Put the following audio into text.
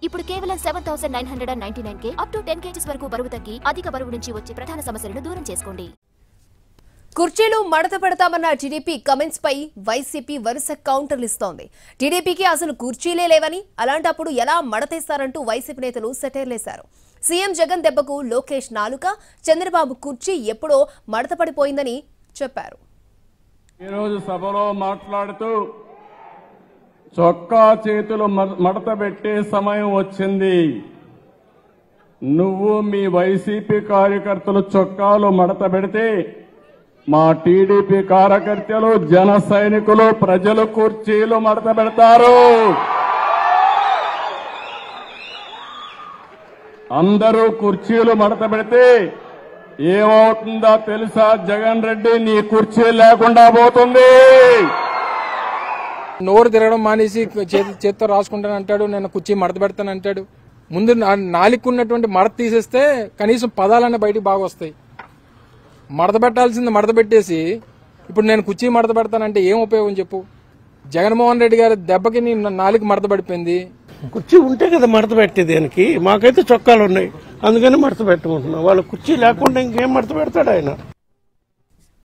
ఇప్పుడు కేవలం seven thousand nine hundred and ninety nine కే అప్ టు టెన్ కేజీస్ వరకు బరువు తగ్గి అధిక బరువు నుంచి వచ్చే ప్రధాన సమస్యలను దూరం చేసుకోండి కుర్చీలు మడత పెడతామన్న టీడీపీ కమెంట్స్ పై వైసీపీ వరుస కౌంటర్లు ఇస్తోంది టీడీపీకి అసలు కుర్చీలే లేవని అలాంటప్పుడు ఎలా మడతేస్తారంటూ వైసీపీ నేతలు సెటైర్లేశారు సీఎం జగన్ దెబ్బకు లోకేష్ నాలుక చంద్రబాబు కుర్చీ ఎప్పుడో మడత పడిపోయిందని చెప్పారు ఈరోజు సభలో మాట్లాడుతూ చొక్కా చేతులు మ- మడత పెట్టే సమయం వచ్చింది నువ్వు మీ వైసీపీ కార్యకర్తలు చొక్కాలు మడత పెడితే మా టీడీపీ కార్యకర్తలు జన సైనికులు ప్రజలు కుర్చీలు మడత పెడతారు అందరూ కుర్చీలు మడత పెడితే ఏమవుతుందో తెలుసా జగన్ రెడ్డి నీ కుర్చీ లేకుండా పోతుంది నోరు తిరగడం మానేసి చేతి చేత్తో రాసుకుంటాను అంటాడు నేను కుర్చీ మడత పెడతాను అంటాడు ముందు నా- నాలుగు ఉన్నటువంటి మడత తీసేస్తే కనీసం పదాలన్న బయటికి బాగా వస్తాయి మడత పెట్టాల్సింది మడత పెట్టేసి ఇప్పుడు నేను కుర్చీ మడత పెడతానంటే ఏం ఉపయోగం చెప్పు జగన్మోహన్ రెడ్డి గారి దెబ్బకి నీ నాలుగు మడత పడిపోయింది కుర్చీ ఉంటే కదా మడత పెట్టే దానికి మాకైతే చొక్కాలు ఉన్నాయి అందుకని మడత పెట్టుకుంటున్నాం వాళ్ళ కుర్చీ లేకుండా ఇంకేం మడత పెడతాడు ఆయన